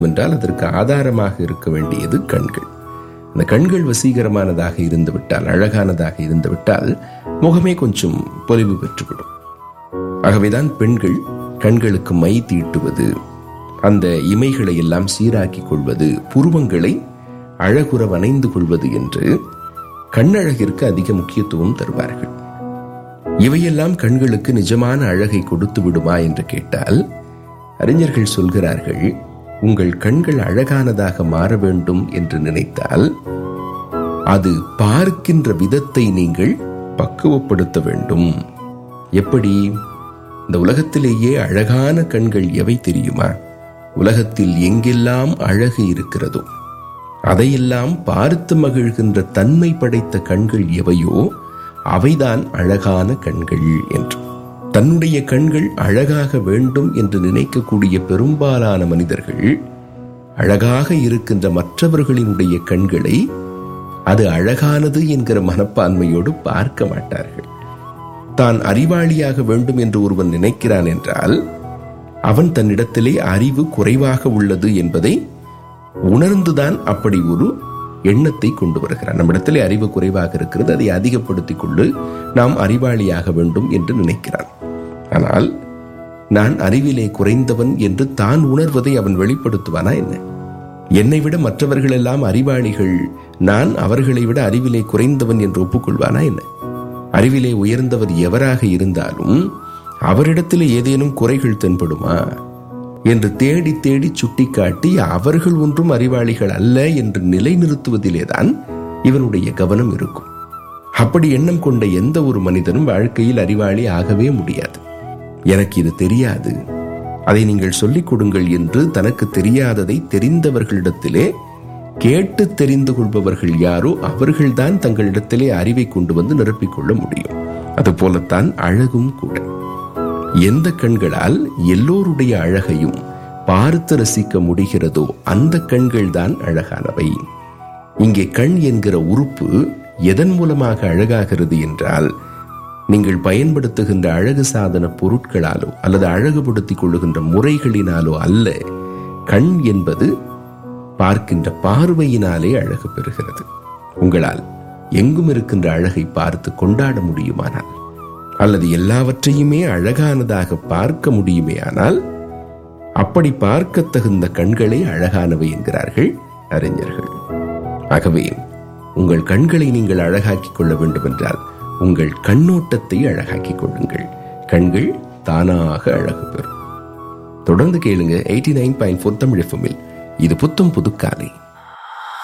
என்றால் அதற்கு ஆதாரமாக இருக்க வேண்டியது கண்கள் அந்த கண்கள் வசீகரமானதாக இருந்துவிட்டால் அழகானதாக இருந்துவிட்டால் முகமே கொஞ்சம் பொலிவு பெற்றுவிடும் ஆகவேதான் பெண்கள் கண்களுக்கு மை தீட்டுவது அந்த இமைகளை எல்லாம் சீராக்கிக் கொள்வது புருவங்களை அழகுற வனைந்து கொள்வது என்று கண்ணழகிற்கு அதிக முக்கியத்துவம் தருவார்கள் இவையெல்லாம் கண்களுக்கு நிஜமான அழகை கொடுத்து விடுமா என்று கேட்டால் அறிஞர்கள் சொல்கிறார்கள் உங்கள் கண்கள் அழகானதாக மாற வேண்டும் என்று நினைத்தால் அது பார்க்கின்ற விதத்தை நீங்கள் பக்குவப்படுத்த வேண்டும் எப்படி இந்த உலகத்திலேயே அழகான கண்கள் எவை தெரியுமா உலகத்தில் எங்கெல்லாம் அழகு இருக்கிறதோ அதையெல்லாம் பார்த்து மகிழ்கின்ற தன்மை படைத்த கண்கள் எவையோ அவைதான் அழகான கண்கள் என்று தன்னுடைய கண்கள் அழகாக வேண்டும் என்று நினைக்கக்கூடிய பெரும்பாலான மனிதர்கள் அழகாக இருக்கின்ற மற்றவர்களினுடைய கண்களை அது அழகானது என்கிற மனப்பான்மையோடு பார்க்க மாட்டார்கள் தான் அறிவாளியாக வேண்டும் என்று ஒருவன் நினைக்கிறான் என்றால் அவன் தன்னிடத்திலே அறிவு குறைவாக உள்ளது என்பதை உணர்ந்துதான் அப்படி ஒரு எண்ணத்தை கொண்டு வருகிறான் நம்மிடத்திலே அறிவு குறைவாக இருக்கிறது அதை அதிகப்படுத்திக் கொண்டு நாம் அறிவாளியாக வேண்டும் என்று நினைக்கிறான் ஆனால் நான் அறிவிலே குறைந்தவன் என்று தான் உணர்வதை அவன் வெளிப்படுத்துவானா என்ன என்னை விட மற்றவர்கள் எல்லாம் அறிவாளிகள் நான் அவர்களை விட அறிவிலே குறைந்தவன் என்று ஒப்புக்கொள்வானா என்ன அறிவிலே உயர்ந்தவர் எவராக இருந்தாலும் அவரிடத்திலே ஏதேனும் குறைகள் தென்படுமா என்று தேடி தேடி சுட்டிக்காட்டி அவர்கள் ஒன்றும் அறிவாளிகள் அல்ல என்று நிலைநிறுத்துவதிலேதான் இவனுடைய கவனம் இருக்கும் அப்படி எண்ணம் கொண்ட எந்த ஒரு மனிதனும் வாழ்க்கையில் அறிவாளி ஆகவே முடியாது எனக்கு இது தெரியாது அதை நீங்கள் சொல்லிக் கொடுங்கள் என்று தனக்கு தெரியாததை தெரிந்தவர்களிடத்திலே கேட்டு தெரிந்து கொள்பவர்கள் யாரோ அவர்கள்தான் தங்களிடத்திலே அறிவை கொண்டு வந்து நிரப்பிக்கொள்ள முடியும் அதுபோலத்தான் அழகும் கூட எந்த கண்களால் எல்லோருடைய அழகையும் பார்த்து ரசிக்க முடிகிறதோ அந்த கண்கள் தான் அழகானவை இங்கே கண் என்கிற உறுப்பு எதன் மூலமாக அழகாகிறது என்றால் நீங்கள் பயன்படுத்துகின்ற அழகு சாதன பொருட்களாலோ அல்லது அழகுபடுத்திக் கொள்ளுகின்ற முறைகளினாலோ அல்ல கண் என்பது பார்க்கின்ற பார்வையினாலே அழகு பெறுகிறது உங்களால் எங்கும் இருக்கின்ற அழகை பார்த்து கொண்டாட முடியுமானால் அல்லது எல்லாவற்றையுமே அழகானதாக பார்க்க முடியுமே ஆனால் அப்படி பார்க்க தகுந்த கண்களே அழகானவை என்கிறார்கள் அறிஞர்கள் ஆகவே உங்கள் கண்களை நீங்கள் அழகாக்கிக் கொள்ள வேண்டும் என்றால் உங்கள் கண்ணோட்டத்தை அழகாக்கிக் கொள்ளுங்கள் கண்கள் தானாக அழகு பெறும் தொடர்ந்து கேளுங்க eighty nine point four Tamil எஃப்எம்மில் இது புத்தம் புது காலை